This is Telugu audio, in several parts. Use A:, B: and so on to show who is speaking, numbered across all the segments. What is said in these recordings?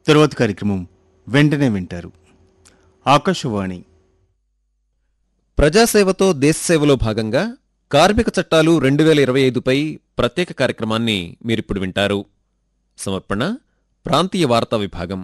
A: తరువాత కార్యక్రమం వెంటనే వింటారు ఆకాశవాణి
B: ప్రజాసేవతో దేశసేవలో భాగంగా కార్మిక చట్టాలు రెండు వేల ఇరవై ఐదుపై ప్రత్యేక కార్యక్రమాన్ని మీరిప్పుడు వింటారు సమర్పణ ప్రాంతీయ వార్తా విభాగం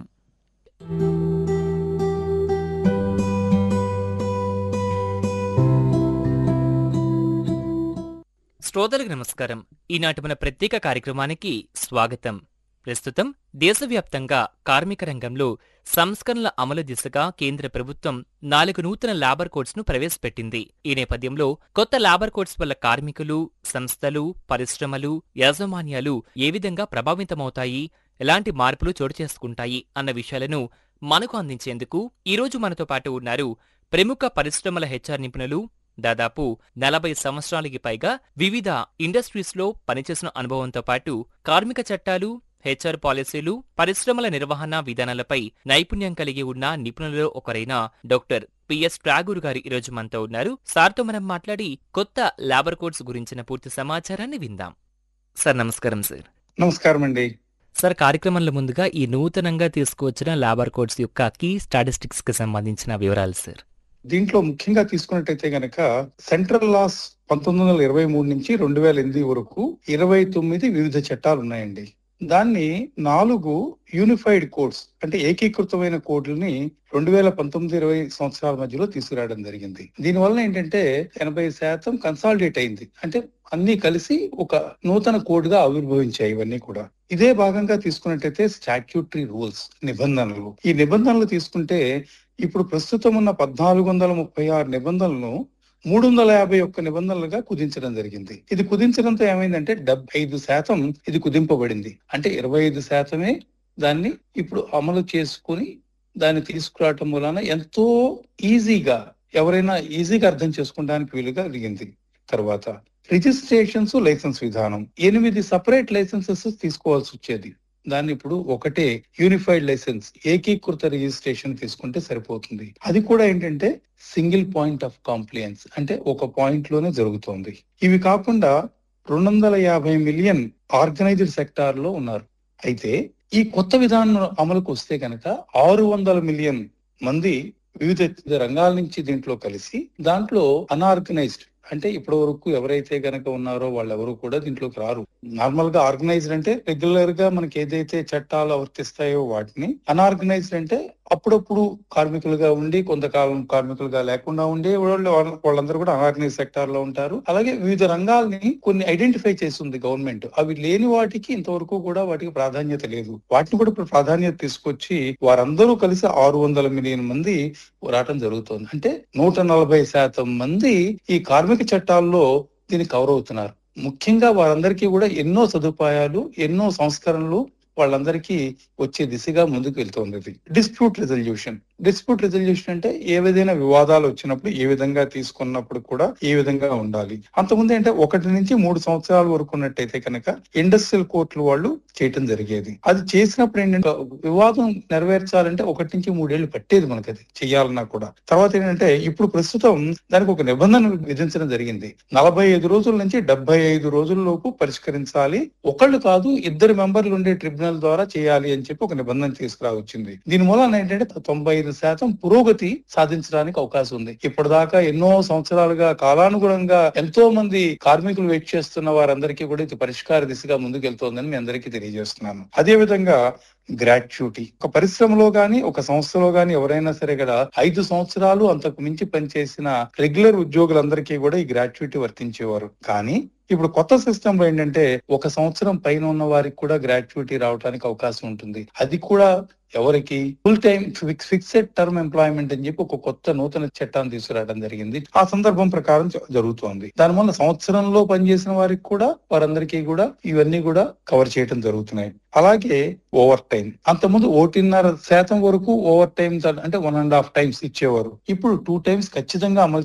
C: శ్రోతలకు నమస్కారం ఈనాటి మన ప్రత్యేక కార్యక్రమానికి స్వాగతం ప్రస్తుతం దేశవ్యాప్తంగా కార్మిక రంగంలో సంస్కరణల అమలు దిశగా కేంద్ర ప్రభుత్వం నాలుగు నూతన లేబర్ కోడ్స్ ను ప్రవేశపెట్టింది ఈ నేపథ్యంలో కొత్త లేబర్ కోడ్స్ వల్ల కార్మికులు సంస్థలు పరిశ్రమలు యాజమాన్యాలు ఏ విధంగా ప్రభావితమవుతాయి ఎలాంటి మార్పులు చోటు చేసుకుంటాయి అన్న విషయాలను మనకు అందించేందుకు ఈరోజు మనతో పాటు ఉన్నారు ప్రముఖ పరిశ్రమల హెచ్ఆర్ నిపుణులు దాదాపు నలభై సంవత్సరాలకి పైగా వివిధ ఇండస్ట్రీస్లో పనిచేసిన అనుభవంతో పాటు కార్మిక చట్టాలు హెచ్ఆర్ పాలసీలు పరిశ్రమల నిర్వహణ విధానాలపై నైపుణ్యం కలిగి ఉన్న నిపుణులలో ఒకరైన డాక్టర్ పిఎస్ ట్రాగూర్ గారు ఈరోజు మనతో ఉన్నారు సార్తో మనం మాట్లాడి కొత్త లేబర్ కోడ్స్ గురించిన పూర్తి సమాచారాన్ని విందాం సార్ నమస్కారం సార్
D: నమస్కారం అండి
C: సార్ కార్యక్రమంలో ముందుగా ఈ నూతనంగా తీసుకువచ్చిన లేబర్ కోడ్స్ యొక్క కీ స్టాటిస్టిక్స్ కి సంబంధించిన వివరాలు సార్
D: దీంట్లో ముఖ్యంగా తీసుకున్నట్టయితే గనక సెంట్రల్ లాస్ పంతొమ్మిది వందల ఇరవై మూడు నుంచి రెండు వేల ఎనిమిది వరకు ఇరవై తొమ్మిది వివిధ చట్టాలు ఉన్నాయండి దాన్ని నాలుగు యూనిఫైడ్ కోడ్స్ అంటే ఏకీకృతమైన కోడ్లని రెండు వేల పంతొమ్మిది ఇరవై సంవత్సరాల మధ్యలో తీసుకురావడం జరిగింది దీనివల్ల ఏంటంటే ఎనభై శాతం కన్సాలిడేట్ అయింది అంటే అన్ని కలిసి ఒక నూతన కోడ్ గా ఆవిర్భవించాయి ఇవన్నీ కూడా ఇదే భాగంగా తీసుకున్నట్టయితే స్టాట్యూటరీ రూల్స్ నిబంధనలు ఈ నిబంధనలు తీసుకుంటే ఇప్పుడు ప్రస్తుతం ఉన్న పద్నాలుగు వందల ముప్పై ఆరు నిబంధనలను మూడు వందల యాభై ఒక్క నిబంధనలుగా కుదించడం జరిగింది ఇది కుదించడంతో ఏమైందంటే డెబ్బై ఐదు శాతం ఇది కుదింపబడింది అంటే ఇరవై ఐదు శాతమే దాన్ని ఇప్పుడు అమలు చేసుకుని దాన్ని తీసుకురావటం వలన ఎంతో ఈజీగా ఎవరైనా ఈజీగా అర్థం చేసుకోవడానికి వీలుగా జరిగింది తర్వాత రిజిస్ట్రేషన్స్ లైసెన్స్ విధానం ఎనిమిది సపరేట్ లైసెన్సెస్ తీసుకోవాల్సి వచ్చేది దాన్ని ఇప్పుడు ఒకటే యూనిఫైడ్ లైసెన్స్ ఏకీకృత రిజిస్ట్రేషన్ తీసుకుంటే సరిపోతుంది అది కూడా ఏంటంటే సింగిల్ పాయింట్ ఆఫ్ కాంప్లియన్స్ అంటే ఒక పాయింట్ లోనే జరుగుతోంది ఇవి కాకుండా రెండు వందల యాభై మిలియన్ ఆర్గనైజ్డ్ సెక్టార్ లో ఉన్నారు అయితే ఈ కొత్త విధానం అమలుకు వస్తే కనుక ఆరు వందల మిలియన్ మంది వివిధ రంగాల నుంచి దీంట్లో కలిసి దాంట్లో అన్ఆర్గనైజ్డ్ అంటే ఇప్పటి వరకు ఎవరైతే గనక ఉన్నారో వాళ్ళెవరు కూడా దీంట్లోకి రారు నార్మల్ గా ఆర్గనైజ్డ్ అంటే రెగ్యులర్ గా మనకి ఏదైతే చట్టాలు వర్తిస్తాయో వాటిని అన్ఆర్గనైజ్డ్ అంటే అప్పుడప్పుడు కార్మికులుగా ఉండి కొంతకాలం కార్మికులుగా లేకుండా ఉండే వాళ్ళు వాళ్ళందరూ కూడా అన్ఆర్గనైజ్ సెక్టార్ లో ఉంటారు అలాగే వివిధ రంగాల్ని కొన్ని ఐడెంటిఫై చేస్తుంది గవర్నమెంట్ అవి లేని వాటికి ఇంతవరకు కూడా వాటికి ప్రాధాన్యత లేదు వాటిని కూడా ఇప్పుడు ప్రాధాన్యత తీసుకొచ్చి వారందరూ కలిసి ఆరు వందల మిలియన్ మంది పోరాటం జరుగుతోంది అంటే నూట నలభై శాతం మంది ఈ కార్మిక చట్టాల్లో దీన్ని కవర్ అవుతున్నారు ముఖ్యంగా వారందరికీ కూడా ఎన్నో సదుపాయాలు ఎన్నో సంస్కరణలు వాళ్ళందరికీ వచ్చే దిశగా ముందుకు వెళ్తోంది ఇది డిస్ప్యూట్ రిజల్యూషన్ డిస్ప్యూట్ రిజల్యూషన్ అంటే ఏ విధమైన వివాదాలు వచ్చినప్పుడు ఏ విధంగా తీసుకున్నప్పుడు కూడా ఏ విధంగా ఉండాలి అంతకుముందు అంటే ఒకటి నుంచి మూడు సంవత్సరాల వరకు ఉన్నట్టయితే కనుక ఇండస్ట్రియల్ కోర్టులు వాళ్ళు చేయటం జరిగేది అది చేసినప్పుడు ఏంటంటే వివాదం నెరవేర్చాలంటే ఒకటి నుంచి మూడేళ్లు పట్టేది మనకి అది చెయ్యాలన్నా కూడా తర్వాత ఏంటంటే ఇప్పుడు ప్రస్తుతం దానికి ఒక నిబంధన విధించడం జరిగింది నలభై ఐదు రోజుల నుంచి డెబ్బై ఐదు రోజుల్లోపు పరిష్కరించాలి ఒకళ్ళు కాదు ఇద్దరు మెంబర్లు ఉండే ట్రిబ్యునల్ ద్వారా చేయాలి అని చెప్పి ఒక నిబంధన తీసుకురావచ్చింది దీని మూలన ఏంటంటే తొంభై ఐదు శాతం పురోగతి సాధించడానికి అవకాశం ఉంది ఇప్పటిదాకా ఎన్నో సంవత్సరాలుగా కాలానుగుణంగా ఎంతో మంది కార్మికులు వెయిట్ చేస్తున్న వారందరికీ కూడా ఇది పరిష్కార దిశగా ముందుకెళ్తోందని మీ అందరికీ తెలియజేస్తున్నాను అదే విధంగా గ్రాట్యుటీ ఒక పరిశ్రమలో గాని ఒక సంస్థలో గాని ఎవరైనా సరే కదా ఐదు సంవత్సరాలు అంతకు మించి పనిచేసిన రెగ్యులర్ ఉద్యోగులందరికీ కూడా ఈ గ్రాట్యుటీ వర్తించేవారు కానీ ఇప్పుడు కొత్త సిస్టమ్ లో ఏంటంటే ఒక సంవత్సరం పైన ఉన్న వారికి కూడా గ్రాట్యుటీ రావడానికి అవకాశం ఉంటుంది అది కూడా ఎవరికి full time fixed term employment అని చెప్పి ఒక కొత్త నూతన చట్టాన్ని తీసుకురావడం జరిగింది ఆ సందర్భం ప్రకారం జ- జరుగుతోంది దానివల్ల సంవత్సరంలో పనిచేసిన వారికి కూడా వారందరికీ కూడా ఇవన్నీ కూడా కవర్ చేయడం జరుగుతున్నాయి అలాగే ఓవర్ టైం అంతకుముందు ఒకటిన్నర శాతం వరకు ఓవర్ టైం అంటే వన్ అండ్ హాఫ్ టైమ్స్ ఇచ్చేవారు ఇప్పుడు టూ టైమ్స్ ఖచ్చితంగా అమలు